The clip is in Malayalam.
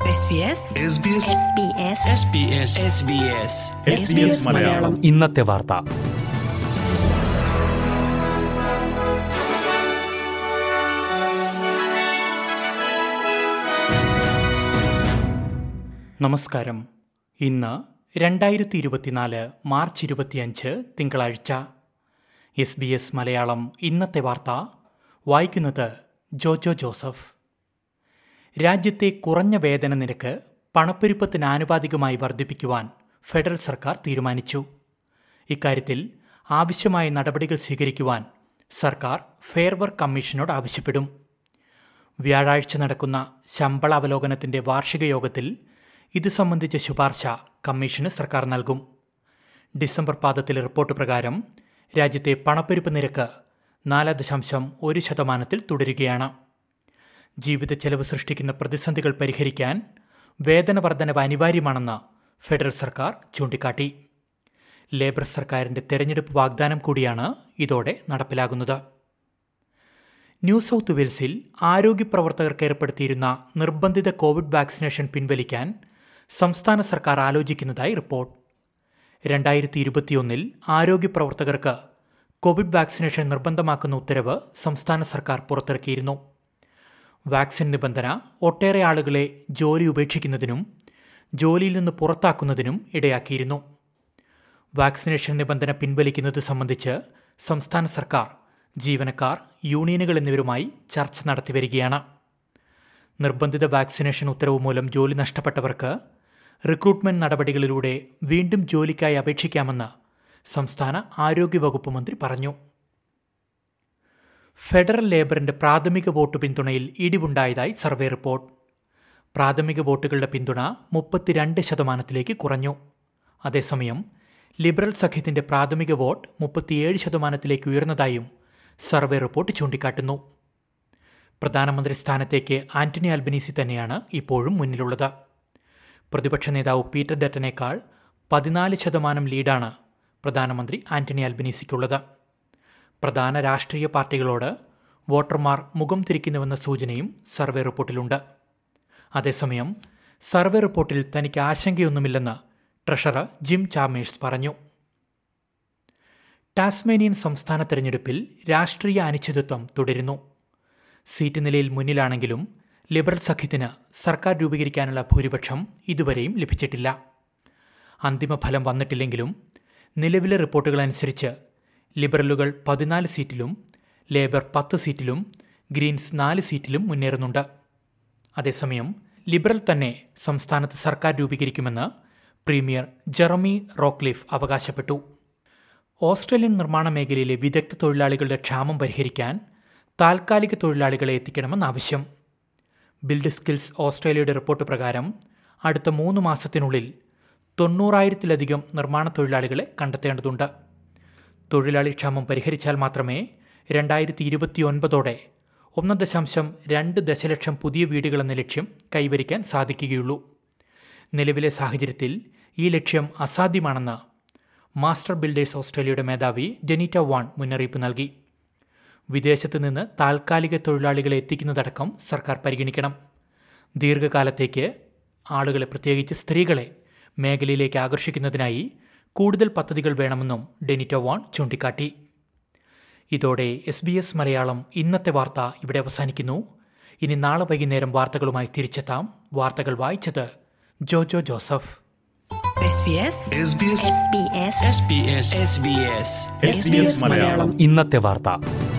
SBS SBS SBS മലയാളം ഇന്നത്തെ വാർത്ത നമസ്കാരം ഇന്ന് രണ്ടായിരത്തി ഇരുപത്തിനാല് മാർച്ച് ഇരുപത്തിയഞ്ച് തിങ്കളാഴ്ച എസ് ബി എസ് മലയാളം ഇന്നത്തെ വാർത്ത വായിക്കുന്നത് ജോജോ ജോസഫ് രാജ്യത്തെ കുറഞ്ഞ വേതന നിരക്ക് പണപ്പെരുപ്പത്തിന് ആനുപാതികമായി വർദ്ധിപ്പിക്കുവാൻ ഫെഡറൽ സർക്കാർ തീരുമാനിച്ചു ഇക്കാര്യത്തിൽ ആവശ്യമായ നടപടികൾ സ്വീകരിക്കുവാൻ സർക്കാർ ഫെയർ വർക്ക് കമ്മീഷനോട് ആവശ്യപ്പെടും വ്യാഴാഴ്ച നടക്കുന്ന ശമ്പള അവലോകനത്തിന്റെ വാർഷിക യോഗത്തിൽ ഇത് സംബന്ധിച്ച ശുപാർശ കമ്മീഷന് സർക്കാർ നൽകും ഡിസംബർ പാദത്തിലെ റിപ്പോർട്ട് പ്രകാരം രാജ്യത്തെ പണപ്പെരുപ്പ് നിരക്ക് നാല് ദശാംശം ഒരു ശതമാനത്തിൽ തുടരുകയാണ് ജീവിത ചെലവ് സൃഷ്ടിക്കുന്ന പ്രതിസന്ധികൾ പരിഹരിക്കാൻ വേതന വർധനവ് അനിവാര്യമാണെന്ന് ഫെഡറൽ സർക്കാർ ചൂണ്ടിക്കാട്ടി ലേബർ സർക്കാരിന്റെ തെരഞ്ഞെടുപ്പ് വാഗ്ദാനം കൂടിയാണ് ഇതോടെ നടപ്പിലാകുന്നത് ന്യൂ സൗത്ത് വെയിൽസിൽ ആരോഗ്യ പ്രവർത്തകർക്ക് ഏർപ്പെടുത്തിയിരുന്ന നിർബന്ധിത കോവിഡ് വാക്സിനേഷൻ പിൻവലിക്കാൻ സംസ്ഥാന സർക്കാർ ആലോചിക്കുന്നതായി റിപ്പോർട്ട് രണ്ടായിരത്തി ഇരുപത്തിയൊന്നിൽ ആരോഗ്യ പ്രവർത്തകർക്ക് കോവിഡ് വാക്സിനേഷൻ നിർബന്ധമാക്കുന്ന ഉത്തരവ് സംസ്ഥാന സർക്കാർ പുറത്തിറക്കിയിരുന്നു വാക്സിൻ നിബന്ധന ഒട്ടേറെ ആളുകളെ ജോലി ഉപേക്ഷിക്കുന്നതിനും ജോലിയിൽ നിന്ന് പുറത്താക്കുന്നതിനും ഇടയാക്കിയിരുന്നു വാക്സിനേഷൻ നിബന്ധന പിൻവലിക്കുന്നത് സംബന്ധിച്ച് സംസ്ഥാന സർക്കാർ ജീവനക്കാർ യൂണിയനുകൾ എന്നിവരുമായി ചർച്ച നടത്തിവരികയാണ് നിർബന്ധിത വാക്സിനേഷൻ ഉത്തരവ് മൂലം ജോലി നഷ്ടപ്പെട്ടവർക്ക് റിക്രൂട്ട്മെന്റ് നടപടികളിലൂടെ വീണ്ടും ജോലിക്കായി അപേക്ഷിക്കാമെന്ന് സംസ്ഥാന ആരോഗ്യവകുപ്പ് മന്ത്രി പറഞ്ഞു ഫെഡറൽ ലേബറിന്റെ പ്രാഥമിക വോട്ട് പിന്തുണയിൽ ഇടിവുണ്ടായതായി സർവേ റിപ്പോർട്ട് പ്രാഥമിക വോട്ടുകളുടെ പിന്തുണ മുപ്പത്തിരണ്ട് ശതമാനത്തിലേക്ക് കുറഞ്ഞു അതേസമയം ലിബറൽ സഖ്യത്തിന്റെ പ്രാഥമിക വോട്ട് മുപ്പത്തിയേഴ് ശതമാനത്തിലേക്ക് ഉയർന്നതായും സർവേ റിപ്പോർട്ട് ചൂണ്ടിക്കാട്ടുന്നു പ്രധാനമന്ത്രി സ്ഥാനത്തേക്ക് ആന്റണി അൽബനീസി തന്നെയാണ് ഇപ്പോഴും മുന്നിലുള്ളത് പ്രതിപക്ഷ നേതാവ് പീറ്റർ ഡറ്റനേക്കാൾ പതിനാല് ശതമാനം ലീഡാണ് പ്രധാനമന്ത്രി ആന്റണി അൽബനീസിക്കുള്ളത് പ്രധാന രാഷ്ട്രീയ പാർട്ടികളോട് വോട്ടർമാർ മുഖം തിരിക്കുന്നുവെന്ന സൂചനയും സർവേ റിപ്പോർട്ടിലുണ്ട് അതേസമയം സർവേ റിപ്പോർട്ടിൽ തനിക്ക് ആശങ്കയൊന്നുമില്ലെന്ന് ട്രഷറർ ജിം ചാമേഴ്സ് പറഞ്ഞു ടാസ്മേനിയൻ സംസ്ഥാന തെരഞ്ഞെടുപ്പിൽ രാഷ്ട്രീയ അനിശ്ചിതത്വം തുടരുന്നു സീറ്റ് നിലയിൽ മുന്നിലാണെങ്കിലും ലിബറൽ സഖ്യത്തിന് സർക്കാർ രൂപീകരിക്കാനുള്ള ഭൂരിപക്ഷം ഇതുവരെയും ലഭിച്ചിട്ടില്ല അന്തിമ ഫലം വന്നിട്ടില്ലെങ്കിലും നിലവിലെ റിപ്പോർട്ടുകൾ അനുസരിച്ച് ലിബറലുകൾ പതിനാല് സീറ്റിലും ലേബർ പത്ത് സീറ്റിലും ഗ്രീൻസ് നാല് സീറ്റിലും മുന്നേറുന്നുണ്ട് അതേസമയം ലിബറൽ തന്നെ സംസ്ഥാനത്ത് സർക്കാർ രൂപീകരിക്കുമെന്ന് പ്രീമിയർ ജെറമി റോക്ലിഫ് അവകാശപ്പെട്ടു ഓസ്ട്രേലിയൻ നിർമ്മാണ മേഖലയിലെ വിദഗ്ധ തൊഴിലാളികളുടെ ക്ഷാമം പരിഹരിക്കാൻ താൽക്കാലിക തൊഴിലാളികളെ എത്തിക്കണമെന്ന് ആവശ്യം ബിൽഡ് സ്കിൽസ് ഓസ്ട്രേലിയയുടെ റിപ്പോർട്ട് പ്രകാരം അടുത്ത മൂന്ന് മാസത്തിനുള്ളിൽ തൊണ്ണൂറായിരത്തിലധികം നിർമ്മാണ തൊഴിലാളികളെ കണ്ടെത്തേണ്ടതുണ്ട് തൊഴിലാളി ക്ഷാമം പരിഹരിച്ചാൽ മാത്രമേ രണ്ടായിരത്തി ഇരുപത്തിയൊൻപതോടെ ഒന്ന് ദശാംശം രണ്ട് ദശലക്ഷം പുതിയ വീടുകളെന്ന ലക്ഷ്യം കൈവരിക്കാൻ സാധിക്കുകയുള്ളൂ നിലവിലെ സാഹചര്യത്തിൽ ഈ ലക്ഷ്യം അസാധ്യമാണെന്ന് മാസ്റ്റർ ബിൽഡേഴ്സ് ഓസ്ട്രേലിയയുടെ മേധാവി ഡെനിറ്റ വാൺ മുന്നറിയിപ്പ് നൽകി വിദേശത്ത് നിന്ന് താൽക്കാലിക തൊഴിലാളികളെ എത്തിക്കുന്നതടക്കം സർക്കാർ പരിഗണിക്കണം ദീർഘകാലത്തേക്ക് ആളുകളെ പ്രത്യേകിച്ച് സ്ത്രീകളെ മേഖലയിലേക്ക് ആകർഷിക്കുന്നതിനായി കൂടുതൽ പദ്ധതികൾ വേണമെന്നും ഡെനിറ്റോ വാൺ ചൂണ്ടിക്കാട്ടി ഇതോടെ എസ് ബി എസ് മലയാളം ഇന്നത്തെ വാർത്ത ഇവിടെ അവസാനിക്കുന്നു ഇനി നാളെ വൈകുന്നേരം വാർത്തകളുമായി തിരിച്ചെത്താം വാർത്തകൾ വായിച്ചത് ജോജോ ജോസഫ് SBS SBS ഇന്നത്തെ വാർത്ത